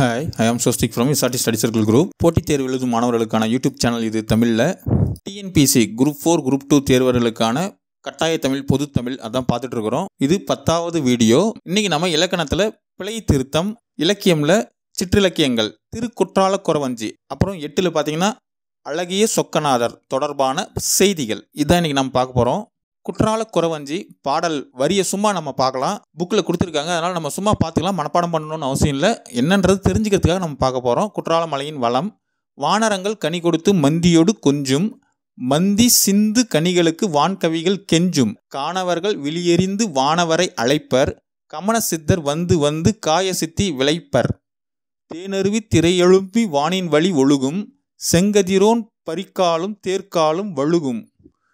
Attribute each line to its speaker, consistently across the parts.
Speaker 1: hi I am சோஸ்டிக் from இசாட்டி study circle group போட்டித் தேர்வு எழுதும் மாணவர்களுக்கான யூடியூப் சேனல் இது தமிழில் TNPSC group four group two தேர்வர்களுக்கான கட்டாய தமிழ் பொது தமிழ் அதான் பார்த்துட்டு இருக்கிறோம் இது பத்தாவது வீடியோ இன்னைக்கு நம்ம இலக்கணத்தில் பிழை திருத்தம் இலக்கியம்ல சிற்றிலக்கியங்கள் திருக்குற்றால குறவஞ்சி அப்புறம் எட்டில் பார்த்தீங்கன்னா அழகிய சொக்கநாதர் தொடர்பான செய்திகள் இதான் இன்னைக்கு நம்ம பார்க்க போகிறோம் குற்றால குறவஞ்சி பாடல் வரியை சும்மா நம்ம பார்க்கலாம் புக்கில் கொடுத்துருக்காங்க அதனால் நம்ம சும்மா பார்த்துக்கலாம் மனப்பாடம் பண்ணணும்னு அவசியம் இல்லை என்னன்றது தெரிஞ்சுக்கிறதுக்காக நம்ம பார்க்க போகிறோம் குற்றால மலையின் வளம் வானரங்கள் கனி கொடுத்து மந்தியோடு கொஞ்சும் மந்தி சிந்து கனிகளுக்கு வான்கவிகள் கெஞ்சும் காணவர்கள் வெளியெறிந்து வானவரை அழைப்பர் கமன சித்தர் வந்து வந்து காய சித்தி விளைப்பர் தேனருவி திரையெழுப்பி வானின் வழி ஒழுகும் செங்கதிரோன் பரிக்காலும் தேர்க்காலும் வழுகும்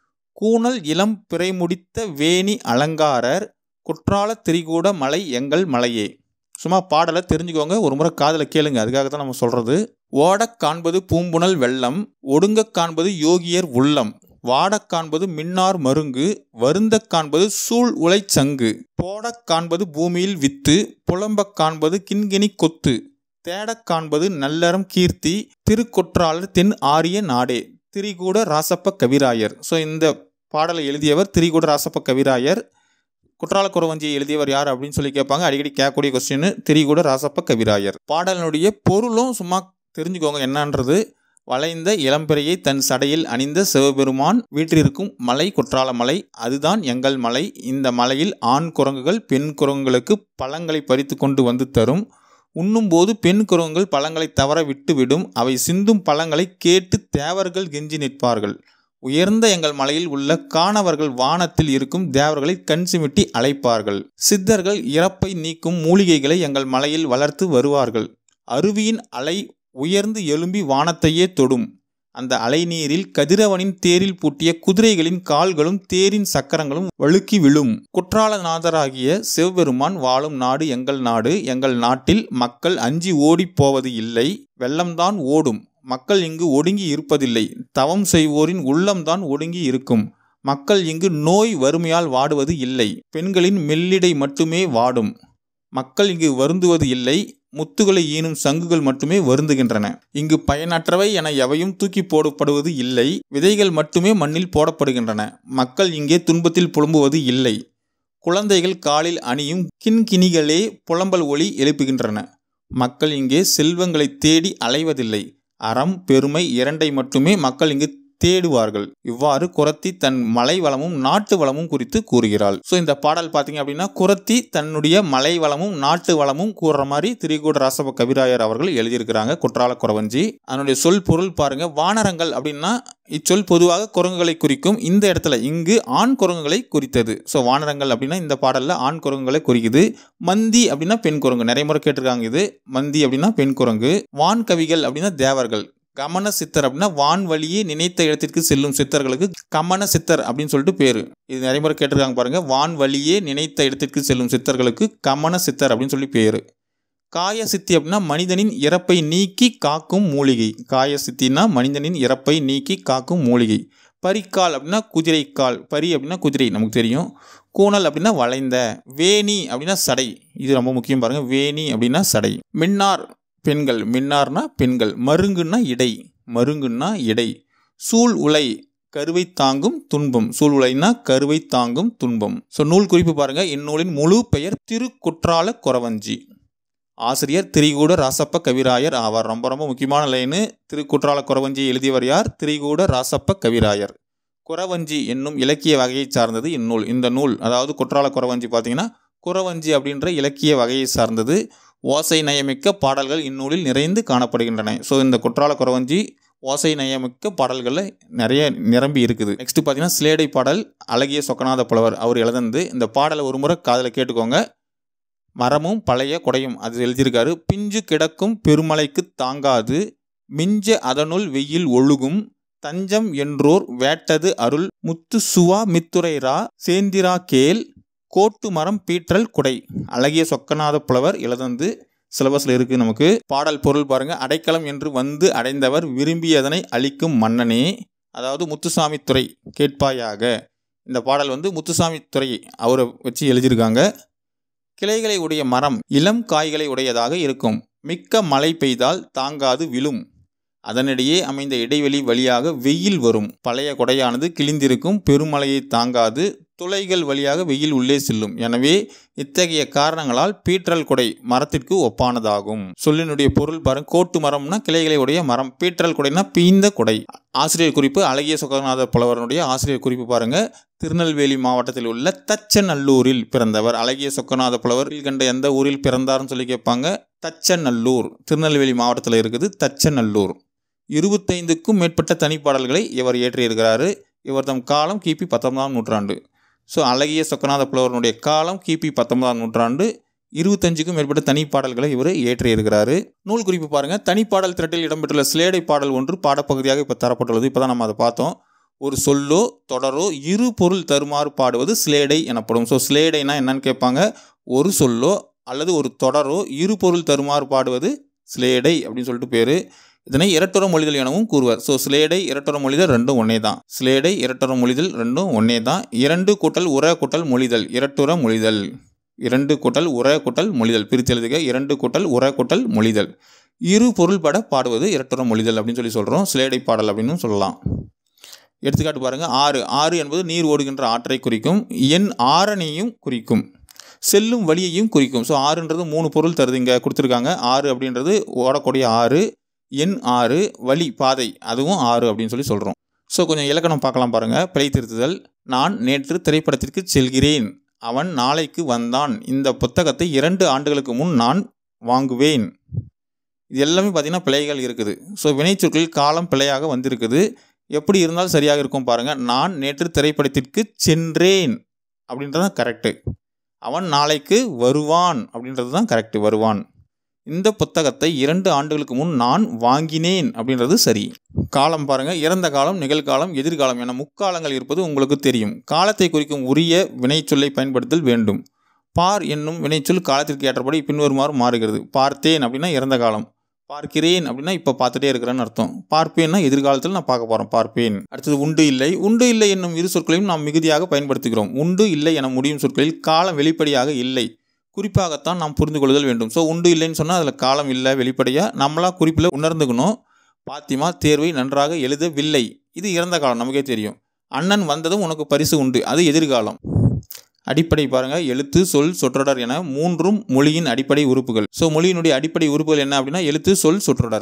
Speaker 1: கூணல் இளம் பிறை முடித்த வேணி அலங்காரர் குற்றால திரிகூட மலை எங்கள் மலையே சும்மா பாடலை தெரிஞ்சுக்கோங்க ஒரு முறை காதில் கேளுங்க அதுக்காக தான் நம்ம சொல்கிறது ஓடக் காண்பது பூம்புணல் வெள்ளம் ஒடுங்கக் காண்பது யோகியர் உள்ளம் வாடக் காண்பது மின்னார் மருங்கு வருந்தக் காண்பது சூழ் உலைச் சங்கு போடக் காண்பது பூமியில் வித்து புலம்பக் காண்பது கிண்கிணி கொத்து தேடக் காண்பது நல்லறம் கீர்த்தி திருக்கொற்றாளர் தென் ஆரிய நாடே திரிகூட ராசப்ப கவிராயர் ஸோ இந்த பாடலை எழுதியவர் திரிகூட ராசப்ப கவிராயர் குற்றால குறவஞ்சியை எழுதியவர் யார் அப்படின்னு சொல்லி கேட்பாங்க அடிக்கடி கேட்கக்கூடிய கொஸ்டின் திரிகூட ராசப்ப கவிராயர் பாடலினுடைய பொருளும் சும்மா தெரிஞ்சுக்கோங்க என்னன்றது வளைந்த இளம்பிறையை தன் சடையில் அணிந்த சிவபெருமான் வீற்றிருக்கும் மலை குற்றால மலை அதுதான் எங்கள் மலை இந்த மலையில் ஆண் குரங்குகள் பெண் குரங்குகளுக்கு பழங்களை பறித்து கொண்டு வந்து தரும் உண்ணும்போது பெண் குரங்குகள் பழங்களை தவற விட்டுவிடும் அவை சிந்தும் பழங்களை கேட்டு தேவர்கள் கெஞ்சி நிற்பார்கள் உயர்ந்த எங்கள் மலையில் உள்ள காணவர்கள் வானத்தில் இருக்கும் தேவர்களை கண் சிமிட்டி அழைப்பார்கள் சித்தர்கள் இறப்பை நீக்கும் மூலிகைகளை எங்கள் மலையில் வளர்த்து வருவார்கள் அருவியின் அலை உயர்ந்து எழும்பி வானத்தையே தொடும் அந்த அலைநீரில் கதிரவனின் தேரில் பூட்டிய குதிரைகளின் கால்களும் தேரின் சக்கரங்களும் வழுக்கி விழும் குற்றாலநாதராகிய சிவபெருமான் வாழும் நாடு எங்கள் நாடு எங்கள் நாட்டில் மக்கள் அஞ்சி ஓடிப் போவது இல்லை வெள்ளம்தான் ஓடும் மக்கள் இங்கு ஒடுங்கி இருப்பதில்லை தவம் செய்வோரின் உள்ளம்தான் ஒடுங்கி இருக்கும் மக்கள் இங்கு நோய் வறுமையால் வாடுவது இல்லை பெண்களின் மெல்லிடை மட்டுமே வாடும் மக்கள் இங்கு வருந்துவது இல்லை முத்துகளை ஈனும் சங்குகள் மட்டுமே வருந்துகின்றன இங்கு பயனற்றவை என எவையும் தூக்கி போடப்படுவது இல்லை விதைகள் மட்டுமே மண்ணில் போடப்படுகின்றன மக்கள் இங்கே துன்பத்தில் புலம்புவது இல்லை குழந்தைகள் காலில் அணியும் கிண்கிணிகளே புலம்பல் ஒளி எழுப்புகின்றன மக்கள் இங்கே செல்வங்களை தேடி அலைவதில்லை அறம் பெருமை இரண்டை மட்டுமே மக்கள் இங்கு தேடுவார்கள் இவ்வாறு குரத்தி தன் மலை வளமும் நாட்டு வளமும் குறித்து கூறுகிறாள் ஸோ இந்த பாடல் பார்த்தீங்க அப்படின்னா குரத்தி தன்னுடைய மலை வளமும் நாட்டு வளமும் கூறுற மாதிரி திரிகூட ராசப கவிராயர் அவர்கள் எழுதியிருக்கிறாங்க குற்றால குறவஞ்சி அதனுடைய சொல் பொருள் பாருங்க வானரங்கள் அப்படின்னா இச்சொல் பொதுவாக குரங்குகளை குறிக்கும் இந்த இடத்துல இங்கு ஆண் குரங்குகளை குறித்தது ஸோ வானரங்கள் அப்படின்னா இந்த பாடலில் ஆண் குரங்குகளை குறிக்குது மந்தி அப்படின்னா பெண் குரங்கு நிறைய முறை கேட்டிருக்காங்க இது மந்தி அப்படின்னா பெண் குரங்கு வான் கவிகள் அப்படின்னா தேவர்கள் கமன சித்தர் அப்படின்னா வான் வழியே நினைத்த இடத்திற்கு செல்லும் சித்தர்களுக்கு கமன சித்தர் அப்படின்னு சொல்லிட்டு பேரு இது நிறைய முறை கேட்டிருக்காங்க பாருங்க வான் வழியே நினைத்த இடத்திற்கு செல்லும் சித்தர்களுக்கு கமன சித்தர் அப்படின்னு சொல்லி பேரு காய சித்தி அப்படின்னா மனிதனின் இறப்பை நீக்கி காக்கும் மூலிகை காய சித்தின்னா மனிதனின் இறப்பை நீக்கி காக்கும் மூலிகை பரிக்கால் அப்படின்னா குதிரைக்கால் பரி அப்படின்னா குதிரை நமக்கு தெரியும் கூணல் அப்படின்னா வளைந்த வேணி அப்படின்னா சடை இது ரொம்ப முக்கியம் பாருங்க வேணி அப்படின்னா சடை மின்னார் பெண்கள் மின்னார்னா பெண்கள் மருங்குன்னா இடை மருங்குன்னா இடை சூழ் உலை கருவை தாங்கும் துன்பம் சூழ் உலைனா கருவை தாங்கும் துன்பம் ஸோ நூல் குறிப்பு பாருங்க இந்நூலின் முழு பெயர் திருக்குற்றால குறவஞ்சி ஆசிரியர் திரிகூட ராசப்ப கவிராயர் ஆவார் ரொம்ப ரொம்ப முக்கியமான லைனு திருக்குற்றால குறவஞ்சி எழுதியவர் யார் திரிகூட ராசப்ப கவிராயர் குறவஞ்சி என்னும் இலக்கிய வகையை சார்ந்தது இந்நூல் இந்த நூல் அதாவது குற்றால குறவஞ்சி பார்த்தீங்கன்னா குறவஞ்சி அப்படின்ற இலக்கிய வகையை சார்ந்தது ஓசை நயமிக்க பாடல்கள் இந்நூலில் நிறைந்து காணப்படுகின்றன ஸோ இந்த குற்றால குறவஞ்சி ஓசை நயமிக்க பாடல்களில் நிறைய நிரம்பி இருக்குது நெக்ஸ்ட் பார்த்தீங்கன்னா சிலேடை பாடல் அழகிய சொக்கநாத புலவர் அவர் எழுதந்து இந்த பாடலை ஒரு முறை காதில் கேட்டுக்கோங்க மரமும் பழைய குடையும் அது எழுதியிருக்காரு பிஞ்சு கிடக்கும் பெருமலைக்கு தாங்காது மிஞ்ச அதனுள் வெயில் ஒழுகும் தஞ்சம் என்றோர் வேட்டது அருள் முத்து சுவா மித்துரைரா சேந்திரா கேல் கோட்டு மரம் பீற்றல் குடை அழகிய சொக்கநாத புலவர் எழுதந்து சிலபஸில் இருக்குது நமக்கு பாடல் பொருள் பாருங்க அடைக்கலம் என்று வந்து அடைந்தவர் விரும்பியதனை அளிக்கும் மன்னனே அதாவது முத்துசாமி துறை கேட்பாயாக இந்த பாடல் வந்து முத்துசாமி துறை அவரை வச்சு எழுதியிருக்காங்க கிளைகளை உடைய மரம் இளம் காய்களை உடையதாக இருக்கும் மிக்க மழை பெய்தால் தாங்காது விழும் அதனிடையே அமைந்த இடைவெளி வழியாக வெயில் வரும் பழைய கொடையானது கிழிந்திருக்கும் பெருமழையை தாங்காது துளைகள் வழியாக வெயில் உள்ளே செல்லும் எனவே இத்தகைய காரணங்களால் பீற்றல் கொடை மரத்திற்கு ஒப்பானதாகும் சொல்லினுடைய பொருள் பாருங்க கோட்டு மரம்னா கிளைகளை உடைய மரம் பீற்றல் கொடைனா பீந்த கொடை ஆசிரியர் குறிப்பு அழகிய சுகநாத புலவரனுடைய ஆசிரியர் குறிப்பு பாருங்க திருநெல்வேலி மாவட்டத்தில் உள்ள தச்சநல்லூரில் பிறந்தவர் அழகிய சொக்கநாத புலவர் கண்ட எந்த ஊரில் பிறந்தார்னு சொல்லி கேட்பாங்க தச்சநல்லூர் திருநெல்வேலி மாவட்டத்தில் இருக்குது தச்சநல்லூர் இருபத்தைந்துக்கும் மேற்பட்ட தனிப்பாடல்களை இவர் இயற்றியிருக்கிறாரு இவர் தம் காலம் கிபி பத்தொன்பதாம் நூற்றாண்டு ஸோ அழகிய சொக்கநாத புலவரனுடைய காலம் கிபி பத்தொன்பதாம் நூற்றாண்டு இருபத்தஞ்சுக்கும் மேற்பட்ட தனிப்பாடல்களை இவர் இயற்றியிருக்கிறாரு நூல் குறிப்பு பாருங்கள் தனிப்பாடல் திரட்டில் இடம்பெற்றுள்ள சிலேடை பாடல் ஒன்று பாடப்பகுதியாக இப்போ தரப்பட்டுள்ளது இப்போ தான் நம்ம அதை பார்த்தோம் ஒரு சொல்லோ தொடரோ இரு பொருள் தருமாறு பாடுவது ஸ்லேடை எனப்படும் ஸோ ஸ்லேடைனா என்னன்னு கேட்பாங்க ஒரு சொல்லோ அல்லது ஒரு தொடரோ இரு பொருள் தருமாறு பாடுவது ஸ்லேடை அப்படின்னு சொல்லிட்டு பேர் இதனை இரட்டுற மொழிதல் எனவும் கூறுவர் ஸோ ஸ்லேடை இரட்டுற மொழிதல் ரெண்டும் ஒன்றே தான் ஸ்லேடை இரட்டுற மொழிதல் ரெண்டும் ஒன்றே தான் இரண்டு கூட்டல் உர கூட்டல் மொழிதல் இரட்டுற மொழிதல் இரண்டு கூட்டல் உர கூட்டல் மொழிதல் பிரித்து எழுதுக இரண்டு கூட்டல் உர கூட்டல் மொழிதல் இரு பொருள்பட பாடுவது இரட்டுற மொழிதல் அப்படின்னு சொல்லி சொல்கிறோம் ஸ்லேடை பாடல் அப்படின்னு சொல்லலாம் எடுத்துக்காட்டு பாருங்கள் ஆறு ஆறு என்பது நீர் ஓடுகின்ற ஆற்றை குறிக்கும் எண் ஆரணியும் குறிக்கும் செல்லும் வழியையும் குறிக்கும் ஸோ ஆறுன்றது மூணு பொருள் தருது இங்கே கொடுத்துருக்காங்க ஆறு அப்படின்றது ஓடக்கூடிய ஆறு எண் ஆறு வழி பாதை அதுவும் ஆறு அப்படின்னு சொல்லி சொல்கிறோம் ஸோ கொஞ்சம் இலக்கணம் பார்க்கலாம் பாருங்கள் பிழை திருத்துதல் நான் நேற்று திரைப்படத்திற்கு செல்கிறேன் அவன் நாளைக்கு வந்தான் இந்த புத்தகத்தை இரண்டு ஆண்டுகளுக்கு முன் நான் வாங்குவேன் இது எல்லாமே பார்த்திங்கன்னா பிழைகள் இருக்குது ஸோ வினைச்சொற்களில் காலம் பிழையாக வந்திருக்குது எப்படி இருந்தாலும் சரியாக இருக்கும் பாருங்கள் நான் நேற்று திரைப்படத்திற்கு சென்றேன் அப்படின்றது தான் கரெக்டு அவன் நாளைக்கு வருவான் அப்படின்றது தான் கரெக்டு வருவான் இந்த புத்தகத்தை இரண்டு ஆண்டுகளுக்கு முன் நான் வாங்கினேன் அப்படின்றது சரி காலம் பாருங்க இறந்த காலம் நிகழ்காலம் எதிர்காலம் என முக்காலங்கள் இருப்பது உங்களுக்கு தெரியும் காலத்தை குறிக்கும் உரிய வினைச்சொல்லை பயன்படுத்தல் வேண்டும் பார் என்னும் வினைச்சொல் காலத்திற்கு ஏற்றபடி பின்வருமாறு மாறுகிறது பார்த்தேன் அப்படின்னா இறந்த காலம் பார்க்கிறேன் அப்படின்னா இப்போ பார்த்துட்டே இருக்கிறேன்னு அர்த்தம் பார்ப்பேன்னா எதிர்காலத்தில் நான் பார்க்க போகிறேன் பார்ப்பேன் அடுத்தது உண்டு இல்லை உண்டு இல்லை என்னும் இரு சொற்களையும் நாம் மிகுதியாக பயன்படுத்துகிறோம் உண்டு இல்லை என முடியும் சொற்களில் காலம் வெளிப்படையாக இல்லை குறிப்பாகத்தான் நாம் புரிந்து கொள்ளுதல் வேண்டும் ஸோ உண்டு இல்லைன்னு சொன்னால் அதில் காலம் இல்லை வெளிப்படையாக நம்மளா குறிப்பில் உணர்ந்துக்கணும் பாத்திமா தேர்வை நன்றாக எழுதவில்லை இது இறந்த காலம் நமக்கே தெரியும் அண்ணன் வந்ததும் உனக்கு பரிசு உண்டு அது எதிர்காலம் அடிப்படை பாருங்கள் எழுத்து சொல் சொற்றொடர் என மூன்றும் மொழியின் அடிப்படை உறுப்புகள் ஸோ மொழியினுடைய அடிப்படை உறுப்புகள் என்ன அப்படின்னா எழுத்து சொல் சொற்றொடர்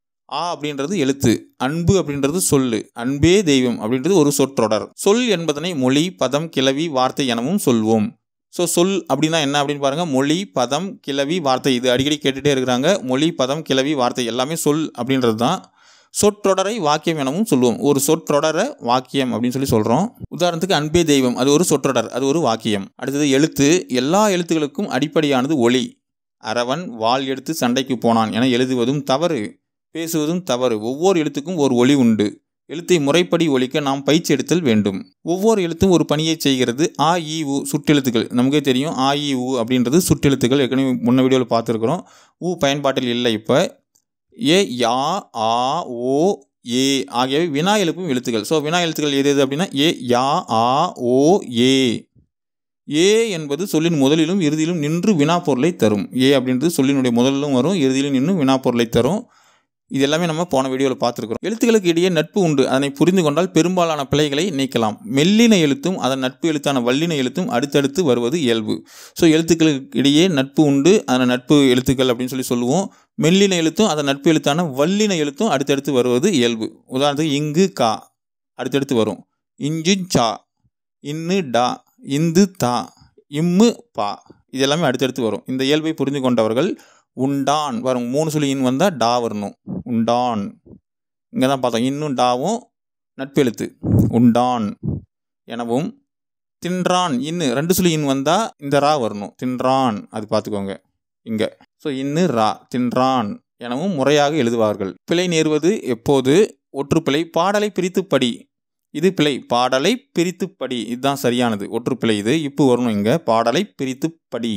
Speaker 1: ஆ அப்படின்றது எழுத்து அன்பு அப்படின்றது சொல்லு அன்பே தெய்வம் அப்படின்றது ஒரு சொற்றொடர் சொல் என்பதனை மொழி பதம் கிளவி வார்த்தை எனவும் சொல்வோம் ஸோ சொல் அப்படின்னா என்ன அப்படின்னு பாருங்கள் மொழி பதம் கிளவி வார்த்தை இது அடிக்கடி கேட்டுகிட்டே இருக்கிறாங்க மொழி பதம் கிளவி வார்த்தை எல்லாமே சொல் அப்படின்றது தான் சொற்றொடரை வாக்கியம் எனவும் சொல்லுவோம் ஒரு சொற்றொடரை வாக்கியம் அப்படின்னு சொல்லி சொல்கிறோம் உதாரணத்துக்கு அன்பே தெய்வம் அது ஒரு சொற்றொடர் அது ஒரு வாக்கியம் அடுத்தது எழுத்து எல்லா எழுத்துக்களுக்கும் அடிப்படையானது ஒளி அரவன் வாள் எடுத்து சண்டைக்கு போனான் என எழுதுவதும் தவறு பேசுவதும் தவறு ஒவ்வொரு எழுத்துக்கும் ஒரு ஒளி உண்டு எழுத்தை முறைப்படி ஒழிக்க நாம் பயிற்சி எடுத்தல் வேண்டும் ஒவ்வொரு எழுத்தும் ஒரு பணியை செய்கிறது ஆ இ உ சுட்டெழுத்துக்கள் நமக்கே தெரியும் ஆ இ உ அப்படின்றது சுட்டெழுத்துக்கள் ஏற்கனவே முன்ன வீடியோவில் பார்த்துருக்குறோம் உ பயன்பாட்டில் இல்லை இப்போ ஏ யா ஆ ஓ ஏ ஆகியவை வினா எழுப்பும் எழுத்துக்கள் ஸோ வினா எழுத்துக்கள் எது எது அப்படின்னா ஏ யா ஆ ஓ ஏ ஏ என்பது சொல்லின் முதலிலும் இறுதியிலும் நின்று வினா பொருளை தரும் ஏ அப்படின்றது சொல்லினுடைய முதலிலும் வரும் இறுதியிலும் நின்று வினா பொருளை தரும் இது எல்லாமே நம்ம போன வீடியோவில் பார்த்துருக்குறோம் எழுத்துக்களுக்கு இடையே நட்பு உண்டு அதனை புரிந்து கொண்டால் பெரும்பாலான பிழைகளை நீக்கலாம் மெல்லின எழுத்தும் அதன் நட்பு எழுத்தான வல்லின எழுத்தும் அடுத்தடுத்து வருவது இயல்பு ஸோ எழுத்துக்களுக்கு இடையே நட்பு உண்டு அதனை நட்பு எழுத்துக்கள் அப்படின்னு சொல்லி சொல்லுவோம் மெல்லின எழுத்தும் அதன் நட்பு எழுத்தான வல்லின எழுத்தும் அடுத்தடுத்து வருவது இயல்பு உதாரணத்துக்கு இங்கு கா அடுத்தடுத்து வரும் இஞ்சு சா இன்னு டா இந்து தா இம்மு பா இது எல்லாமே அடுத்தடுத்து வரும் இந்த இயல்பை புரிந்து கொண்டவர்கள் உண்டான் வரும் மூணு சொல்லி இன் வந்தால் டா வரணும் உண்டான் இங்கே தான் பார்த்தோம் இன்னும் டாவும் நட்பெழுத்து உண்டான் எனவும் தின்றான் இன்னு ரெண்டு சொல்லி இன் வந்தால் இந்த ரா வரணும் தின்றான் அது பார்த்துக்கோங்க இங்கே ஸோ இன்னு ரா தின்றான் எனவும் முறையாக எழுதுவார்கள் பிழை நேர்வது எப்போது ஒற்றுப்பிழை பாடலை பிரித்து படி இது பிழை பாடலை பிரித்து படி இதுதான் சரியானது ஒற்றுப்பிழை இது இப்போ வரணும் இங்கே பாடலை பிரித்து படி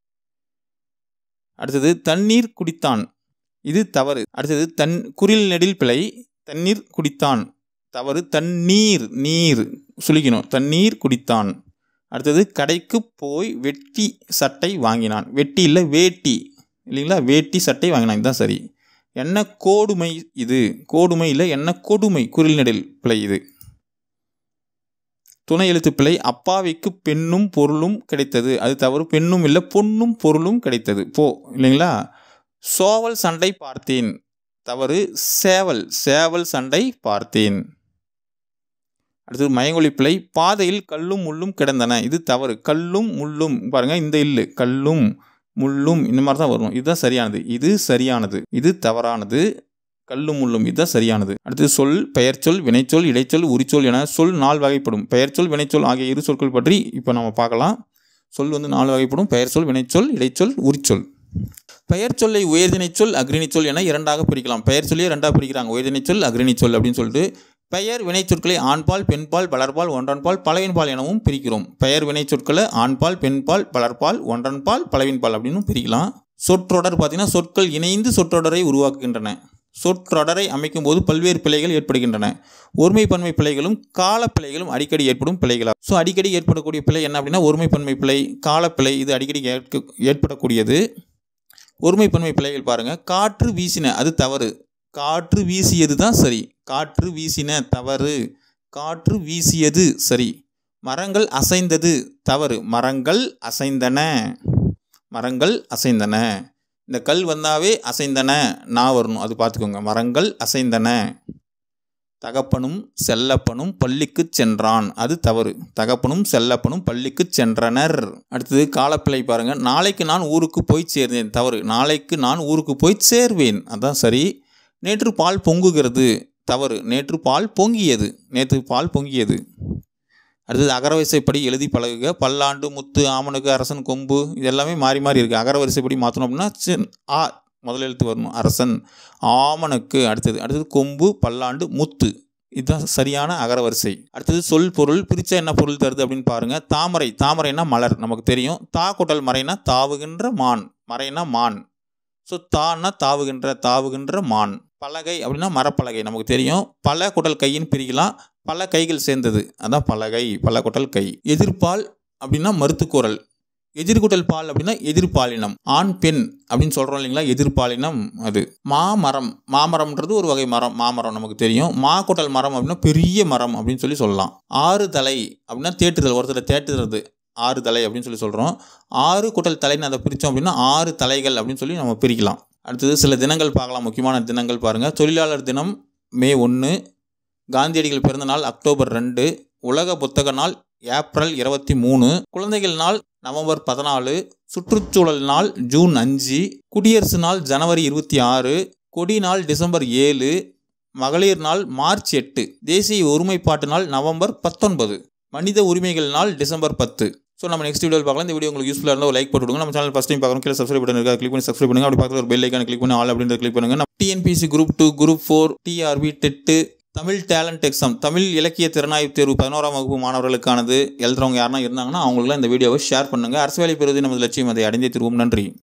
Speaker 1: அடுத்தது தண்ணீர் குடித்தான் இது தவறு அடுத்தது தன் குரில் நெடில் பிழை தண்ணீர் குடித்தான் தவறு தண்ணீர் நீர் சுழிக்கணும் தண்ணீர் குடித்தான் அடுத்தது கடைக்கு போய் வெட்டி சட்டை வாங்கினான் வெட்டி இல்லை வேட்டி இல்லைங்களா வேட்டி சட்டை வாங்கினாங்க தான் சரி என்ன கோடுமை இது கோடுமை இல்லை என்ன கொடுமை குரில் நெடில் பிழை இது துணை எழுத்து பிழை அப்பாவிக்கு பெண்ணும் பொருளும் கிடைத்தது அது தவறு பெண்ணும் இல்லை பொண்ணும் பொருளும் கிடைத்தது போ இல்லைங்களா சோவல் சண்டை பார்த்தேன் தவறு சேவல் சேவல் சண்டை பார்த்தேன் அடுத்தது மயங்கொழி பிழை பாதையில் கல்லும் முள்ளும் கிடந்தன இது தவறு கல்லும் முள்ளும் பாருங்க இந்த இல்லு கல்லும் முள்ளும் இந்த மாதிரி தான் வரும் இதுதான் சரியானது இது சரியானது இது தவறானது கல்லும் முள்ளும் இதுதான் சரியானது அடுத்து சொல் பெயர்ச்சொல் வினைச்சொல் இடைச்சொல் உரிச்சொல் என சொல் நால் வகைப்படும் பெயர்ச்சொல் வினைச்சொல் ஆகிய இரு சொற்கள் பற்றி இப்போ நம்ம பார்க்கலாம் சொல் வந்து நாலு வகைப்படும் பெயர்ச்சொல் வினைச்சொல் இடைச்சொல் உரிச்சொல் பெயர் சொல்லை உயர்திணைச் சொல் அக்ரிணிச் சொல் என இரண்டாக பிரிக்கலாம் பெயர் சொல்லியே ரெண்டாக பிரிக்கிறாங்க உயர்திணைச் சொல் அக்ரிணிச் சொல் அப்படின்னு சொல்லிட்டு பெயர் வினைச்சொற்களை ஆண்பால் பெண்பால் வளர்பால் ஒன்றன்பால் பலவின்பால் எனவும் பிரிக்கிறோம் பெயர் வினைச்சொற்களை ஆண்பால் பெண்பால் வளர்பால் ஒன்றன்பால் பலவின்பால் அப்படின்னு பிரிக்கலாம் சொற்றொடர் பார்த்தீங்கன்னா சொற்கள் இணைந்து சொற்றொடரை உருவாக்குகின்றன சொற்றொடரை அமைக்கும் போது பல்வேறு பிழைகள் ஏற்படுகின்றன ஒருமை பன்மை பிழைகளும் கால பிழைகளும் அடிக்கடி ஏற்படும் பிழைகளாகும் ஸோ அடிக்கடி ஏற்படக்கூடிய பிழை என்ன அப்படின்னா ஒருமை பன்மை பிழை காலப்பிழை இது அடிக்கடி ஏற்க ஏற்படக்கூடியது ஒருமை பன்மை பிழைகள் பாருங்க காற்று வீசின அது தவறு காற்று வீசியது தான் சரி காற்று வீசின தவறு காற்று வீசியது சரி மரங்கள் அசைந்தது தவறு மரங்கள் அசைந்தன மரங்கள் அசைந்தன இந்த கல் வந்தாவே அசைந்தன நான் வரணும் அது பார்த்துக்கோங்க மரங்கள் அசைந்தன தகப்பனும் செல்லப்பனும் பள்ளிக்கு சென்றான் அது தவறு தகப்பனும் செல்லப்பனும் பள்ளிக்கு சென்றனர் அடுத்தது காலப்பிழை பாருங்க நாளைக்கு நான் ஊருக்கு போய் சேர்ந்தேன் தவறு நாளைக்கு நான் ஊருக்கு போய் சேர்வேன் அதான் சரி நேற்று பால் பொங்குகிறது தவறு நேற்று பால் பொங்கியது நேற்று பால் பொங்கியது அடுத்தது அகரவரிசைப்படி எழுதி பழகுக பல்லாண்டு முத்து ஆமனுக்கு அரசன் கொம்பு இது எல்லாமே மாறி மாறி இருக்குது அகரவரிசைப்படி மாற்றணும் அப்படின்னா சி- ஆ முதல் எழுத்து வரணும் அரசன் ஆமனுக்கு அடுத்தது அடுத்தது கொம்பு பல்லாண்டு முத்து இதுதான் சரியான அகரவரிசை அடுத்தது சொல் பொருள் பிரிச்சா என்ன பொருள் தருது அப்படின்னு பாருங்க தாமரை தாமரைனா மலர் நமக்கு தெரியும் தா கொட்டல் மறைனா தாவுகின்ற மான் மறைனா மான் ஸோ தான்னா தாவுகின்ற தாவுகின்ற மான் பலகை அப்படின்னா மரப்பலகை நமக்கு தெரியும் பல குடல் கையின் பிரிக்கலாம் பல கைகள் சேர்ந்தது அதான் பலகை பல குடல் கை எதிர்ப்பால் அப்படின்னா மருத்துக்குரல் எதிர்குட்டல் பால் அப்படின்னா எதிர்பாலினம் ஆண் பெண் அப்படின்னு சொல்கிறோம் இல்லைங்களா எதிர்பாலினம் அது மாமரம் மாமரம்ன்றது ஒரு வகை மரம் மாமரம் நமக்கு தெரியும் மா குட்டல் மரம் அப்படின்னா பெரிய மரம் அப்படின்னு சொல்லி சொல்லலாம் ஆறு தலை அப்படின்னா தேட்டுதல் ஒருத்தர் தேட்டுறது ஆறு தலை அப்படின்னு சொல்லி சொல்கிறோம் ஆறு குட்டல் தலைன்னு அதை பிரித்தோம் அப்படின்னா ஆறு தலைகள் அப்படின்னு சொல்லி நம்ம பிரிக்கலாம் அடுத்தது சில தினங்கள் பார்க்கலாம் முக்கியமான தினங்கள் பாருங்கள் தொழிலாளர் தினம் மே ஒன்று காந்தியடிகள் பிறந்த நாள் அக்டோபர் ரெண்டு உலக புத்தக நாள் ஏப்ரல் இருபத்தி மூணு குழந்தைகள் நாள் நவம்பர் பதினாலு சுற்றுச்சூழல் நாள் ஜூன் அஞ்சு குடியரசு நாள் ஜனவரி இருபத்தி ஆறு கொடி நாள் டிசம்பர் ஏழு மகளிர் நாள் மார்ச் எட்டு தேசிய ஒருமைப்பாட்டு நாள் நவம்பர் பத்தொன்பது மனித உரிமைகள் நாள் டிசம்பர் பத்து ஸோ நம்ம நெக்ஸ்ட் வீடியோ பார்க்கலாம் இந்த வீடியோ உங்களுக்கு யூஸ்ஃபுல்லாக இருந்தால் லைக் போட்டு விடுங்க நம்ம சேனல் ஃபஸ்ட் டைம் பார்க்குறோம் கீழே சப்ஸ்கிரைப் பட்டன் இருக்கா கிளிக் பண்ணி சப்ஸ்கிரைப் பண்ணுங்க அப்படி பக்கத்தில் ஒரு பெல் ஐக்கான கிளிக் பண்ணி ஆல் அப்படின்றத கிளிக் பண்ணுங்க நம்ம TNPSC group two group four TRB TET Tamil talent exam Tamil இலக்கிய திறனாய்வு தேர்வு பதினோராம் வகுப்பு மாணவர்களுக்கானது எழுதுறவங்க யாருன்னா இருந்தாங்கன்னா அவங்களுக்குலாம் இந்த வீடியோவை ஷேர் பண்ணுங்கள் அரசு வேலை பெறுவது நமது லட்சியம் அதை அடைந்தே திருவோம் நன்றி